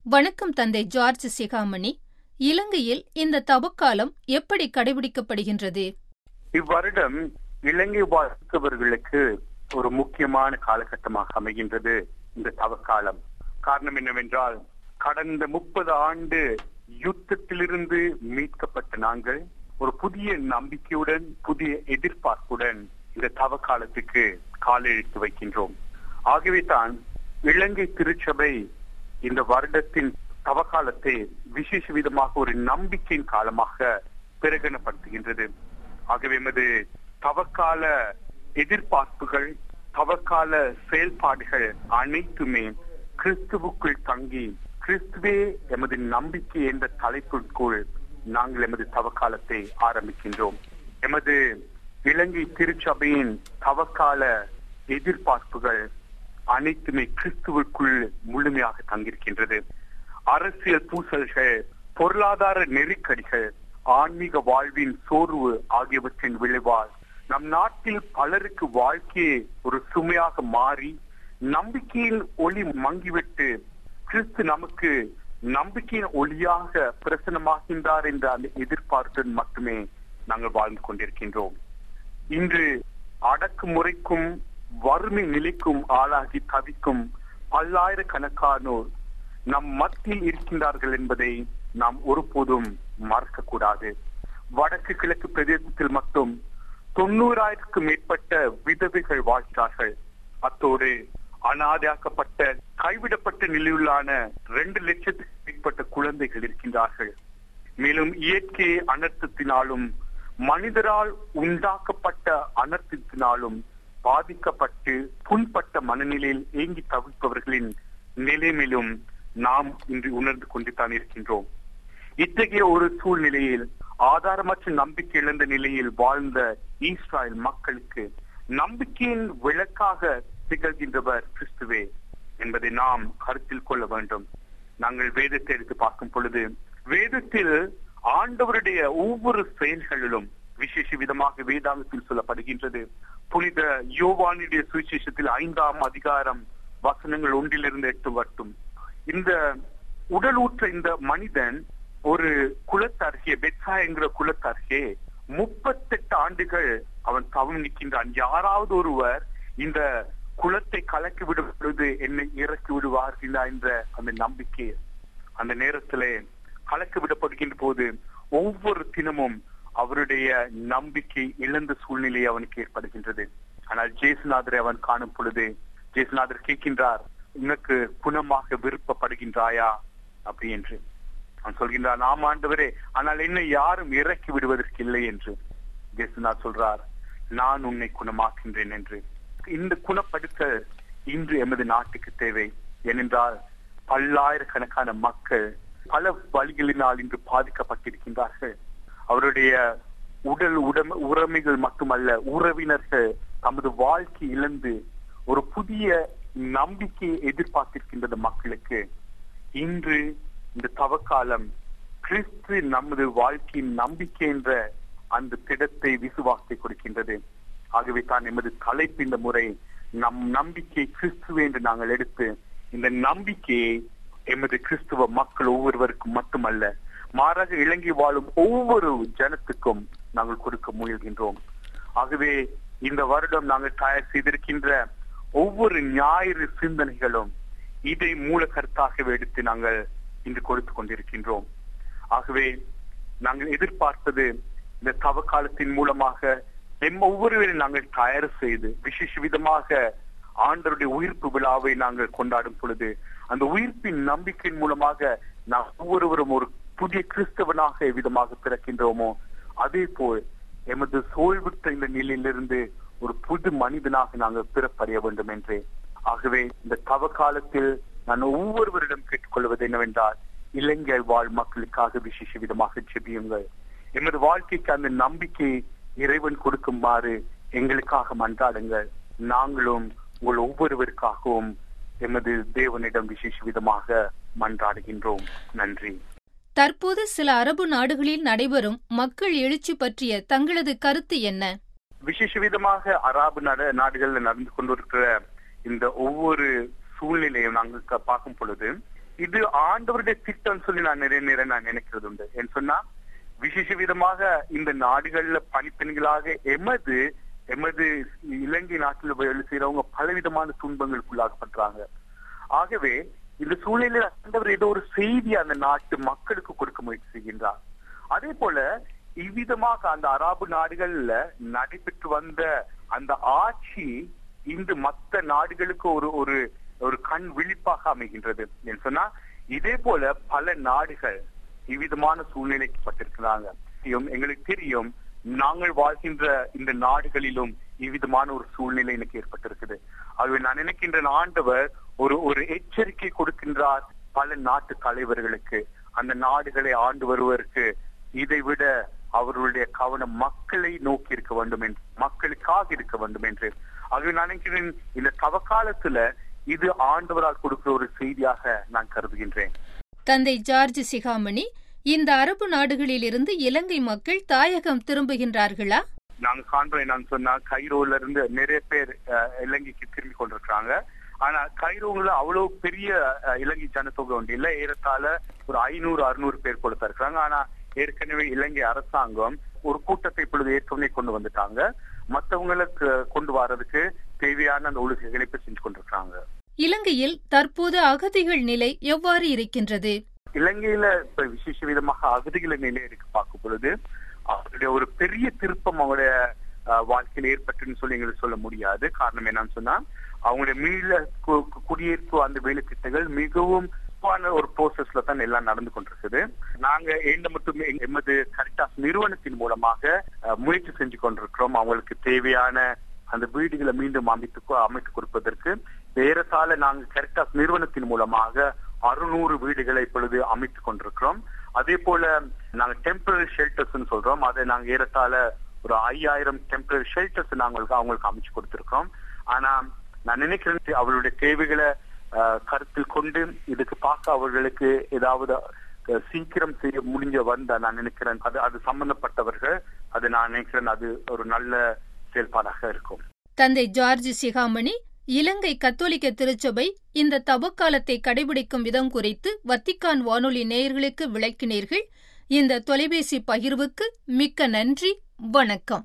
வணக்கம் தந்தை ஜார்ஜ் சிகாமணி இலங்கையில் இந்த தவக்காலம் எப்படி கடைபிடிக்கப்படுகின்றது இவ்வருடம் இலங்கை வாழ்க்கவர்களுக்கு ஒரு முக்கியமான காலகட்டமாக அமைகின்றது இந்த தவக்காலம் காரணம் என்னவென்றால் கடந்த முப்பது ஆண்டு யுத்தத்திலிருந்து மீட்கப்பட்ட நாங்கள் ஒரு புதிய நம்பிக்கையுடன் புதிய எதிர்பார்ப்புடன் இந்த தவக்காலத்துக்கு காலெழுத்து வைக்கின்றோம் ஆகவே தான் இலங்கை திருச்சபை இந்த வருடத்தின் தவக்காலத்தை விசேஷ விதமாக ஒரு நம்பிக்கையின் காலமாக பிரகடனப்படுத்துகின்றது ஆகவே எமது தவக்கால எதிர்பார்ப்புகள் தவக்கால செயல்பாடுகள் அனைத்துமே கிறிஸ்துவுக்குள் தங்கி கிறிஸ்துவே எமது நம்பிக்கை என்ற தலைப்பிற்குள் நாங்கள் எமது தவக்காலத்தை ஆரம்பிக்கின்றோம் எமது இலங்கை திருச்சபையின் தவக்கால எதிர்பார்ப்புகள் அனைத்துமே கிறிஸ்துவுக்குள் முழுமையாக தங்கியிருக்கின்றது அரசியல் பூசல்கள் பொருளாதார நெருக்கடிகள் ஆன்மீக வாழ்வின் சோர்வு ஆகியவற்றின் விளைவால் நம் நாட்டில் பலருக்கு வாழ்க்கையே ஒரு சுமையாக மாறி நம்பிக்கையின் ஒளி மங்கிவிட்டு கிறிஸ்து நமக்கு நம்பிக்கையின் ஒளியாக பிரசனமாகின்றார் என்ற அந்த எதிர்பார்ப்புடன் மட்டுமே நாங்கள் வாழ்ந்து கொண்டிருக்கின்றோம் இன்று அடக்குமுறைக்கும் வறுமை நிலைக்கும் ஆளாகி தவிக்கும் பல்லாயிரக்கணக்கானோர் நம் மத்தியில் இருக்கின்றார்கள் என்பதை நாம் ஒருபோதும் மறக்க கூடாது வடக்கு கிழக்கு பிரதேசத்தில் மட்டும் தொண்ணூறாயிரத்துக்கும் மேற்பட்ட விதவைகள் வாழ்கிறார்கள் அத்தோடு அனாதையாக்கப்பட்ட கைவிடப்பட்ட நிலையிலான இரண்டு லட்சத்துக்கு மேற்பட்ட குழந்தைகள் இருக்கின்றார்கள் மேலும் இயற்கை அனர்த்தத்தினாலும் மனிதரால் உண்டாக்கப்பட்ட அனர்த்தத்தினாலும் பாதிக்கப்பட்டு புண்பட்ட மனநிலையில் ஏங்கி தவிப்பவர்களின் நிலைமையிலும் நாம் இன்று உணர்ந்து கொண்டுதான் இருக்கின்றோம் இத்தகைய ஒரு சூழ்நிலையில் ஆதாரமற்ற நம்பிக்கை இழந்த நிலையில் வாழ்ந்த ஈஸ்ராயல் மக்களுக்கு நம்பிக்கையின் விளக்காக திகழ்கின்றவர் கிறிஸ்துவே என்பதை நாம் கருத்தில் கொள்ள வேண்டும் நாங்கள் வேதத்தை எடுத்து பார்க்கும் பொழுது வேதத்தில் ஆண்டவருடைய ஒவ்வொரு செயல்களிலும் விசேஷ விதமாக வேதாந்தத்தில் சொல்லப்படுகின்றது புனித யோவானுடைய சுவிசேஷத்தில் ஐந்தாம் அதிகாரம் வசனங்கள் ஒன்றிலிருந்து எட்டு வட்டும் இந்த உடல் ஊற்ற இந்த மனிதன் ஒரு குலத்தருகே பெட்சா என்கிற குலத்தருகே முப்பத்தெட்டு ஆண்டுகள் அவன் தவம் நிற்கின்றான் யாராவது ஒருவர் இந்த குலத்தை கலக்கி விடும் பொழுது என்னை இறக்கி விடுவார் என்ற அந்த நம்பிக்கை அந்த நேரத்திலே கலக்கி விடப்படுகின்ற போது ஒவ்வொரு தினமும் அவருடைய நம்பிக்கை இழந்த சூழ்நிலை அவனுக்கு ஏற்படுகின்றது ஆனால் ஜேசுநாதரை அவன் காணும் பொழுது ஜேசுநாதர் கேட்கின்றார் உனக்கு குணமாக விருப்பப்படுகின்றாயா அப்படி என்று அவன் சொல்கின்றான் ஆம் ஆண்டவரே ஆனால் என்னை யாரும் இறக்கி விடுவதற்கு இல்லை என்று ஜேசுநாத் சொல்றார் நான் உன்னை குணமாக்கின்றேன் என்று இந்த குணப்படுத்தல் இன்று எமது நாட்டுக்கு தேவை ஏனென்றால் பல்லாயிரக்கணக்கான மக்கள் பல வழிகளினால் இன்று பாதிக்கப்பட்டிருக்கின்றார்கள் அவருடைய உடல் உடம உறமைகள் மட்டுமல்ல உறவினர்கள் தமது வாழ்க்கை இழந்து ஒரு புதிய நம்பிக்கையை எதிர்பார்த்திருக்கின்றது மக்களுக்கு இன்று இந்த தவக்காலம் கிறிஸ்து நமது வாழ்க்கையின் நம்பிக்கை என்ற அந்த திடத்தை விசுவாசத்தை கொடுக்கின்றது ஆகவே தான் எமது தலைப்பு இந்த முறை நம் நம்பிக்கை கிறிஸ்துவ என்று நாங்கள் எடுத்து இந்த நம்பிக்கையை எமது கிறிஸ்துவ மக்கள் ஒவ்வொருவருக்கும் மட்டுமல்ல மாறாக இலங்கை வாழும் ஒவ்வொரு ஜனத்துக்கும் நாங்கள் கொடுக்க முயல்கின்றோம் ஆகவே இந்த வருடம் நாங்கள் தயார் செய்திருக்கின்ற ஒவ்வொரு ஞாயிறு சிந்தனைகளும் இதை மூல கருத்தாகவே எடுத்து நாங்கள் இன்று கொடுத்து கொண்டிருக்கின்றோம் ஆகவே நாங்கள் எதிர்பார்ப்பது இந்த தவ காலத்தின் மூலமாக எம் ஒவ்வொருவரையும் நாங்கள் தயார் செய்து விசேஷ விதமாக ஆண்டருடைய உயிர்ப்பு விழாவை நாங்கள் கொண்டாடும் பொழுது அந்த உயிர்ப்பின் நம்பிக்கையின் மூலமாக நாம் ஒவ்வொருவரும் ஒரு புதிய கிறிஸ்தவனாக விதமாக பிறக்கின்றோமோ அதே போல் எமது சோழ்விட்ட இந்த நிலையிலிருந்து ஒரு புது மனிதனாக நாங்கள் பிறப்படைய வேண்டும் என்றே ஆகவே இந்த தவ காலத்தில் நான் ஒவ்வொருவரிடம் கேட்டுக்கொள்வது என்னவென்றால் இலங்கை வாழ் மக்களுக்காக விசேஷ விதமாக ஜெபியுங்கள் எமது வாழ்க்கைக்கு அந்த நம்பிக்கை இறைவன் கொடுக்குமாறு எங்களுக்காக மன்றாடுங்கள் நாங்களும் உங்கள் ஒவ்வொருவருக்காகவும் எமது தேவனிடம் விசேஷ விதமாக மன்றாடுகின்றோம் நன்றி தற்போது சில அரபு நாடுகளில் நடைபெறும் மக்கள் எழுச்சி பற்றிய தங்களது கருத்து என்ன விசேஷ விதமாக அராபு நாடு நாடுகள்ல நடந்து கொண்டிருக்கிற இந்த ஒவ்வொரு சூழ்நிலையும் நாங்கள் க- பார்க்கும் பொழுது இது ஆண்டவருடைய திட்டம் சொல்லி நான் நிறைய நேரம் நான் நினைக்கிறது உண்டு ஏன்னு சொன்னா விசேஷ விதமாக இந்த நாடுகள்ல பணிப்பெண்களாக எமது எமது இலங்கை நாட்டில் வேலை செய்யறவங்க பலவிதமான துன்பங்களுக்குள்ளாகப்படுறாங்க ஆகவே இந்த சூழ்நிலையில் ஆண்டவர் ஏதோ ஒரு செய்தி அந்த நாட்டு மக்களுக்கு கொடுக்க முயற்சி செய்கின்றார் அதே போல இவ்விதமாக அந்த அரபு நாடுகள்ல நடைபெற்று வந்த அந்த ஆட்சி இன்று மற்ற நாடுகளுக்கு ஒரு ஒரு ஒரு கண் விழிப்பாக அமைகின்றது என்று சொன்னா இதே போல பல நாடுகள் இவ்விதமான சூழ்நிலைக்கு பட்டிருக்கிறாங்க எங்களுக்கு தெரியும் நாங்கள் வாழ்கின்ற இந்த நாடுகளிலும் இவ்விதமான ஒரு சூழ்நிலை எனக்கு ஏற்பட்டிருக்குது ஆகவே நான் நினைக்கின்ற ஆண்டவர் ஒரு ஒரு எச்சரிக்கை கொடுக்கின்றார் பல நாட்டு தலைவர்களுக்கு அந்த நாடுகளை ஆண்டு வருவதற்கு இதை விட அவர்களுடைய கவனம் மக்களை நோக்கி இருக்க வேண்டும் என்று மக்களுக்காக இருக்க வேண்டும் என்று ஆகவே நான் நினைக்கிறேன் இந்த தவக்காலத்துல இது ஆண்டவரால் கொடுக்கிற ஒரு செய்தியாக நான் கருதுகின்றேன் தந்தை ஜார்ஜ் சிகாமணி இந்த அரபு நாடுகளிலிருந்து இலங்கை மக்கள் தாயகம் திரும்புகின்றார்களா நாங்க காண்போம் என்னன்னு சொன்னா கைரோல இருந்து நிறைய பேர் இலங்கைக்கு திரும்பி கொண்டிருக்கிறாங்க ஆனா கைரோல அவ்வளவு பெரிய இலங்கை ஜனத்தொகை உண்டு இல்ல ஏறத்தாழ ஒரு ஐநூறு அறுநூறு பேர் கொடுத்தா இருக்கிறாங்க ஆனா ஏற்கனவே இலங்கை அரசாங்கம் ஒரு கூட்டத்தை இப்பொழுது ஏற்கனவே கொண்டு வந்துட்டாங்க மற்றவங்களுக்கு கொண்டு வர்றதுக்கு தேவையான அந்த ஒழுங்குகளை இப்ப செஞ்சு கொண்டிருக்காங்க இலங்கையில் தற்போது அகதிகள் நிலை எவ்வாறு இருக்கின்றது இலங்கையில இப்ப விசேஷ விதமாக அகதிகள் நிலை இருக்கு பார்க்கும் பொழுது அவருடைய ஒரு பெரிய திருப்பம் அவங்களுடைய வாழ்க்கையில் ஏற்பட்டுன்னு சொல்லி எங்களுக்கு சொல்ல முடியாது காரணம் என்னன்னு சொன்னா அவங்களுடைய மீள குடியேற்பு அந்த வேலை திட்டங்கள் மிகவும் ஒரு ப்ரோசஸ்ல தான் எல்லாம் நடந்து கொண்டிருக்குது நாங்க எந்த மட்டும் எமது கரிட்டாஸ் நிறுவனத்தின் மூலமாக முயற்சி செஞ்சு கொண்டிருக்கிறோம் அவங்களுக்கு தேவையான அந்த வீடுகளை மீண்டும் அமைத்து அமைத்து கொடுப்பதற்கு ஏறத்தாழ நாங்க கரிட்டாஸ் நிறுவனத்தின் மூலமாக அறுநூறு வீடுகளை இப்பொழுது அமைத்துக் கொண்டிருக்கிறோம் அதே போல நாங்க டெம்பரரி ஷெல்டர்ஸ் சொல்றோம் அதை நாங்க ஏறத்தாழ ஒரு ஐயாயிரம் டெம்பரரி ஷெல்டர்ஸ் நாங்களுக்கு அவங்களுக்கு அமைச்சு கொடுத்திருக்கோம் ஆனா நான் நினைக்கிறேன் அவர்களுடைய தேவைகளை கருத்தில் கொண்டு இதுக்கு பார்க்க அவர்களுக்கு ஏதாவது சீக்கிரம் செய்ய முடிஞ்ச வந்த நான் நினைக்கிறேன் அது அது சம்பந்தப்பட்டவர்கள் அது நான் நினைக்கிறேன் அது ஒரு நல்ல செயல்பாடாக இருக்கும் தந்தை ஜார்ஜ் சிகாமணி இலங்கை கத்தோலிக்க திருச்சபை இந்த தவக்காலத்தை கடைபிடிக்கும் விதம் குறித்து வத்திக்கான் வானொலி நேயர்களுக்கு விளக்கினீர்கள் இந்த தொலைபேசி பகிர்வுக்கு மிக்க நன்றி வணக்கம்